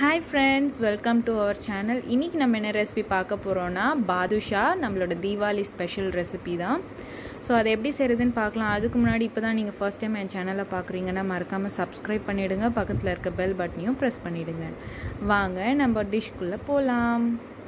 hi friends welcome to our channel இன்றைக்கி நம்ம என்ன ரெசிபி பார்க்க போகிறோன்னா பாதுஷா நம்மளோட தீபாவளி ஸ்பெஷல் ரெசிபி தான் ஸோ அதை எப்படி செய்கிறதுன்னு பார்க்கலாம் அதுக்கு முன்னாடி இப்போ தான் நீங்கள் ஃபர்ஸ்ட் டைம் என் சேனலை பார்க்குறீங்கன்னா மறக்காமல் சப்ஸ்கிரைப் பண்ணிவிடுங்க பக்கத்தில் இருக்க பெல் பட்டனையும் ப்ரெஸ் பண்ணிவிடுங்க வாங்க நம்ம டிஷ்குள்ளே போகலாம்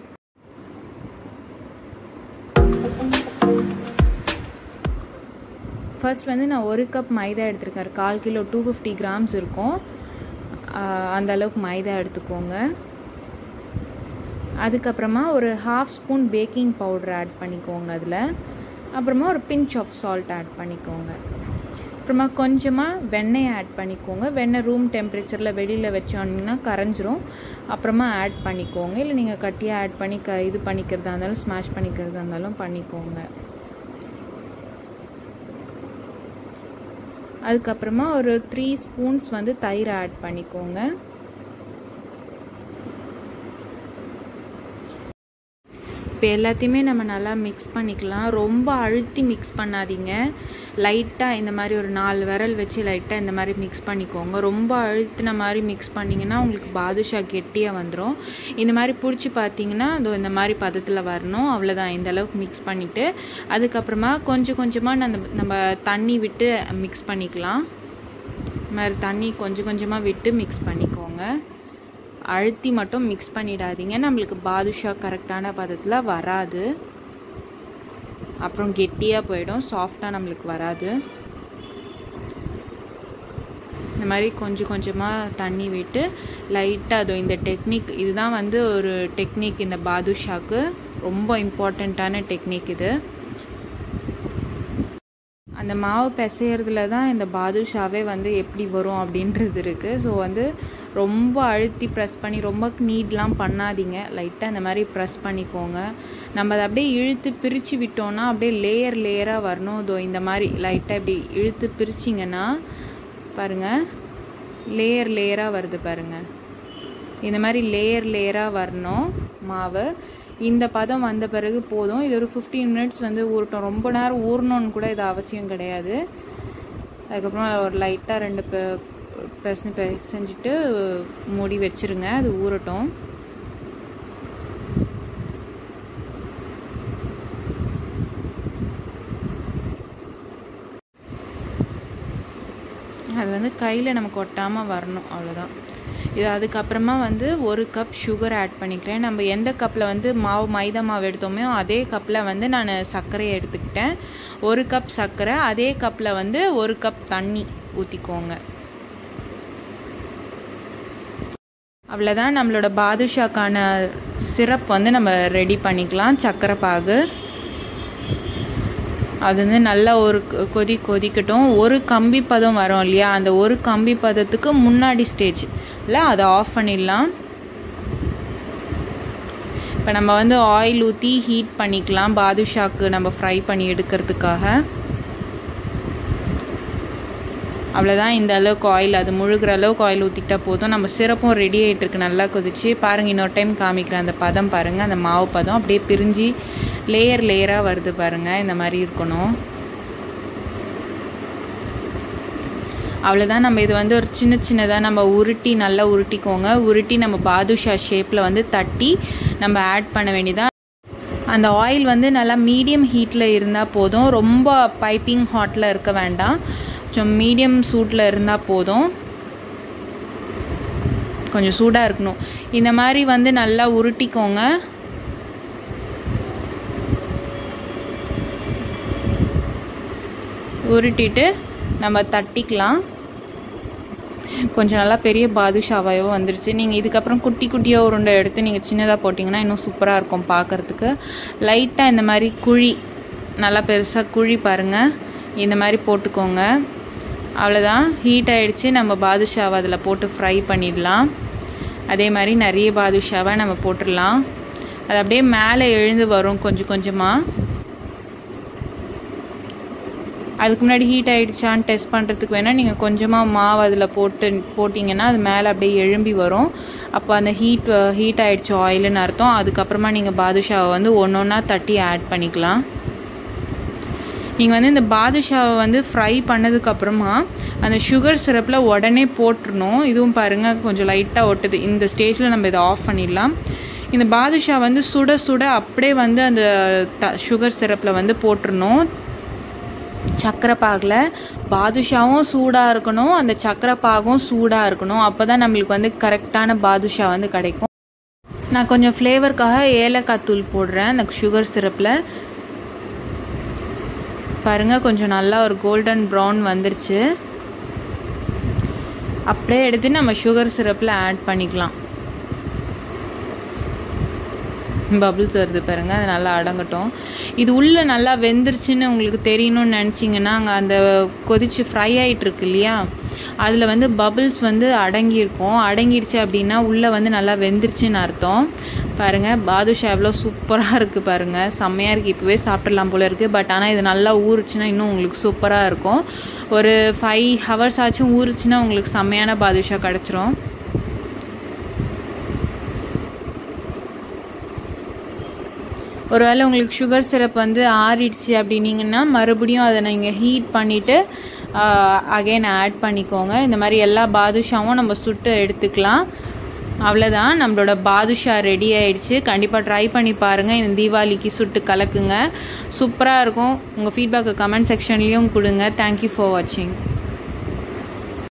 ஃபர்ஸ்ட் வந்து நான் ஒரு கப் மைதா எடுத்திருக்கேன் கால் கிலோ டூ ஃபிஃப்டி கிராம்ஸ் இருக்கும் அந்த அளவுக்கு மைதா எடுத்துக்கோங்க அதுக்கப்புறமா ஒரு half spoon baking powder add பண்ணிக்கோங்க அதில் அப்புறமா ஒரு பிஞ்ச் ஆஃப் சால்ட் ஆட் பண்ணிக்கோங்க அப்புறமா கொஞ்சமாக வெண்ணெய் ஆட் பண்ணிக்கோங்க வெண்ணெய் ரூம் டெம்பரேச்சரில் வெளியில் வச்சோன்னா கரைஞ்சிரும் அப்புறமா ஆட் பண்ணிக்கோங்க இல்லை நீங்கள் கட்டியாக ஆட் பண்ணி க இது பண்ணிக்கிறதா இருந்தாலும் ஸ்மாஷ் பண்ணிக்கிறதா இருந்தாலும் பண்ணிக்கோங்க அதுக்கப்புறமா ஒரு த்ரீ ஸ்பூன்ஸ் வந்து தயிர் ஆட் பண்ணிக்கோங்க இப்போ எல்லாத்தையுமே நம்ம நல்லா மிக்ஸ் பண்ணிக்கலாம் ரொம்ப அழுத்தி மிக்ஸ் பண்ணாதீங்க லைட்டாக இந்த மாதிரி ஒரு நாலு விரல் வச்சு லைட்டாக இந்த மாதிரி மிக்ஸ் பண்ணிக்கோங்க ரொம்ப அழுத்தின மாதிரி மிக்ஸ் பண்ணிங்கன்னா உங்களுக்கு பாதுஷா கெட்டியாக வந்துடும் இந்த மாதிரி பிடிச்சி பார்த்தீங்கன்னா அது இந்த மாதிரி பதத்தில் வரணும் அவ்வளோதான் இந்த அளவுக்கு மிக்ஸ் பண்ணிவிட்டு அதுக்கப்புறமா கொஞ்சம் கொஞ்சமாக நம்ம நம்ம தண்ணி விட்டு மிக்ஸ் பண்ணிக்கலாம் இந்த மாதிரி தண்ணி கொஞ்சம் கொஞ்சமாக விட்டு மிக்ஸ் பண்ணிக்கோங்க அழுத்தி மட்டும் மிக்ஸ் பண்ணிடாதீங்க நம்மளுக்கு பாதுஷா கரெக்டான பதத்தில் வராது அப்புறம் கெட்டியாக போயிடும் சாஃப்டாக நம்மளுக்கு வராது இந்த மாதிரி கொஞ்சம் கொஞ்சமாக தண்ணி விட்டு லைட்டாக அதோ இந்த டெக்னிக் இதுதான் வந்து ஒரு டெக்னிக் இந்த பாதுஷாக்கு ரொம்ப இம்பார்ட்டண்ட்டான டெக்னிக் இது அந்த மாவு பிசையறதுல தான் இந்த பாதுஷாவே வந்து எப்படி வரும் அப்படின்றது இருக்குது ஸோ வந்து ரொம்ப அழுத்தி ப்ரெஸ் பண்ணி ரொம்ப நீட்லாம் பண்ணாதீங்க லைட்டாக இந்த மாதிரி ப்ரெஸ் பண்ணிக்கோங்க நம்ம அதை அப்படியே இழுத்து பிரித்து விட்டோம்னா அப்படியே லேயர் லேயராக வரணும் இதோ இந்த மாதிரி லைட்டாக இப்படி இழுத்து பிரிச்சிங்கன்னா பாருங்கள் லேயர் லேயராக வருது பாருங்கள் இந்த மாதிரி லேயர் லேயராக வரணும் மாவு இந்த பதம் வந்த பிறகு போதும் இது ஒரு ஃபிஃப்டீன் மினிட்ஸ் வந்து ஊறட்டும் ரொம்ப நேரம் ஊறணும்னு கூட இது அவசியம் கிடையாது அதுக்கப்புறம் ஒரு லைட்டாக ரெண்டு பெச செஞ்சுட்டு மூடி வச்சுருங்க அது ஊறட்டும் அது வந்து கையில் நமக்கு ஒட்டாமல் வரணும் அவ்வளோதான் இது அதுக்கப்புறமா வந்து ஒரு கப் சுகர் ஆட் பண்ணிக்கிறேன் நம்ம எந்த கப்பில் வந்து மாவு மைதா மாவு எடுத்தோமோ அதே கப்பில் வந்து நான் சர்க்கரையை எடுத்துக்கிட்டேன் ஒரு கப் சர்க்கரை அதே கப்பில் வந்து ஒரு கப் தண்ணி ஊற்றிக்கோங்க அவ்வளோதான் நம்மளோட பாதுஷாக்கான சிரப் வந்து நம்ம ரெடி பண்ணிக்கலாம் சர்க்கரை பாகு அது வந்து நல்லா ஒரு கொதி கொதிக்கட்டும் ஒரு கம்பி பதம் வரும் இல்லையா அந்த ஒரு கம்பி பதத்துக்கு முன்னாடி ஸ்டேஜ் இல்லை அதை ஆஃப் பண்ணிடலாம் இப்போ நம்ம வந்து ஆயில் ஊற்றி ஹீட் பண்ணிக்கலாம் பாதுஷாக்கு நம்ம ஃப்ரை பண்ணி எடுக்கிறதுக்காக அவ்வளோதான் இந்த அளவுக்கு ஆயில் அது முழுகிற அளவுக்கு ஆயில் ஊற்றிக்கிட்டா போதும் நம்ம சிறப்பும் ரெடி ஆகிட்டு இருக்கு நல்லா கொதிச்சு பாருங்கள் இன்னொரு டைம் காமிக்கிறேன் அந்த பதம் பாருங்கள் அந்த மாவு பதம் அப்படியே பிரிஞ்சு லேயர் லேயராக வருது பாருங்கள் இந்த மாதிரி இருக்கணும் அவ்வளோதான் நம்ம இது வந்து ஒரு சின்ன சின்னதாக நம்ம உருட்டி நல்லா உருட்டிக்கோங்க உருட்டி நம்ம பாதுஷா ஷேப்பில் வந்து தட்டி நம்ம ஆட் பண்ண வேண்டியதான் அந்த ஆயில் வந்து நல்லா மீடியம் ஹீட்டில் இருந்தால் போதும் ரொம்ப பைப்பிங் ஹாட்டில் இருக்க வேண்டாம் கொஞ்சம் மீடியம் சூட்டில் இருந்தால் போதும் கொஞ்சம் சூடாக இருக்கணும் இந்த மாதிரி வந்து நல்லா உருட்டிக்கோங்க உருட்டிட்டு நம்ம தட்டிக்கலாம் கொஞ்சம் நல்லா பெரிய பாதுஷாவாயோ வந்துருச்சு நீங்கள் இதுக்கப்புறம் குட்டி குட்டியாக உருண்டை எடுத்து நீங்கள் சின்னதாக போட்டிங்கன்னா இன்னும் சூப்பராக இருக்கும் பார்க்குறதுக்கு லைட்டாக இந்த மாதிரி குழி நல்லா பெருசாக குழி பாருங்கள் இந்த மாதிரி போட்டுக்கோங்க அவ்வளோதான் ஹீட் ஆகிடுச்சு நம்ம பாதுஷாவை அதில் போட்டு ஃப்ரை பண்ணிடலாம் அதே மாதிரி நிறைய பாதுஷாவை நம்ம போட்டுடலாம் அது அப்படியே மேலே எழுந்து வரும் கொஞ்சம் கொஞ்சமாக அதுக்கு முன்னாடி ஹீட் ஆகிடுச்சான்னு டெஸ்ட் பண்ணுறதுக்கு வேணால் நீங்கள் கொஞ்சமாக மாவு அதில் போட்டு போட்டிங்கன்னா அது மேலே அப்படியே எழும்பி வரும் அப்போ அந்த ஹீட் ஹீட் ஆகிடுச்சு ஆயிலுன்னு அர்த்தம் அதுக்கப்புறமா நீங்கள் பாதுஷாவை வந்து ஒன்று ஒன்றா தட்டி ஆட் பண்ணிக்கலாம் நீங்கள் வந்து இந்த பாதுஷாவை வந்து ஃப்ரை பண்ணதுக்கப்புறமா அந்த சுகர் சிரப்பில் உடனே போட்டுருணும் இதுவும் பாருங்கள் கொஞ்சம் லைட்டாக ஒட்டுது இந்த ஸ்டேஜில் நம்ம இதை ஆஃப் பண்ணிடலாம் இந்த பாதுஷா வந்து சுட சுட அப்படியே வந்து அந்த த சுகர் சிரப்பில் வந்து போட்டுருணும் சக்கரை பாகில் பாதுஷாவும் சூடாக இருக்கணும் அந்த சக்கரை பாகும் சூடாக இருக்கணும் அப்போ தான் நம்மளுக்கு வந்து கரெக்டான பாதுஷா வந்து கிடைக்கும் நான் கொஞ்சம் ஃப்ளேவருக்காக ஏலக்காய் தூள் போடுறேன் அந்த சுகர் சிரப்பில் பாருங்கள் கொஞ்சம் நல்லா ஒரு கோல்டன் ப்ரௌன் வந்துருச்சு அப்படியே எடுத்து நம்ம சுகர் சிரப்பில் ஆட் பண்ணிக்கலாம் பபுள்ஸ் வருது பாருங்கள் அது நல்லா அடங்கட்டும் இது உள்ளே நல்லா வெந்துருச்சுன்னு உங்களுக்கு தெரியணும்னு நினச்சிங்கன்னா அங்கே அந்த கொதிச்சு ஃப்ரை ஆகிட்டு இருக்கு இல்லையா அதில் வந்து பபுள்ஸ் வந்து அடங்கியிருக்கும் அடங்கிடுச்சு அப்படின்னா உள்ளே வந்து நல்லா வெந்துருச்சுன்னு அர்த்தம் பாருங்கள் பாதுஷா எவ்வளோ சூப்பராக இருக்குது பாருங்கள் செம்மையாக இருக்குது இப்போவே சாப்பிட்றலாம் போல இருக்குது பட் ஆனால் இது நல்லா ஊறுச்சுன்னா இன்னும் உங்களுக்கு சூப்பராக இருக்கும் ஒரு ஃபைவ் ஹவர்ஸ் ஆச்சும் ஊறுச்சுன்னா உங்களுக்கு செம்மையான பாதுஷா கிடச்சிரும் ஒருவேளை உங்களுக்கு சுகர் சிரப் வந்து ஆறிடுச்சு அப்படின்னீங்கன்னா மறுபடியும் அதை நீங்கள் ஹீட் பண்ணிவிட்டு அகைன் ஆட் பண்ணிக்கோங்க இந்த மாதிரி எல்லா பாதுஷாவும் நம்ம சுட்டு எடுத்துக்கலாம் அவ்வளோதான் நம்மளோட பாதுஷா ரெடி ஆயிடுச்சு கண்டிப்பாக ட்ரை பண்ணி பாருங்கள் இந்த தீபாவளிக்கு சுட்டு கலக்குங்க சூப்பராக இருக்கும் உங்கள் ஃபீட்பேக்கு கமெண்ட் செக்ஷன்லேயும் கொடுங்க தேங்க்யூ ஃபார் வாட்சிங்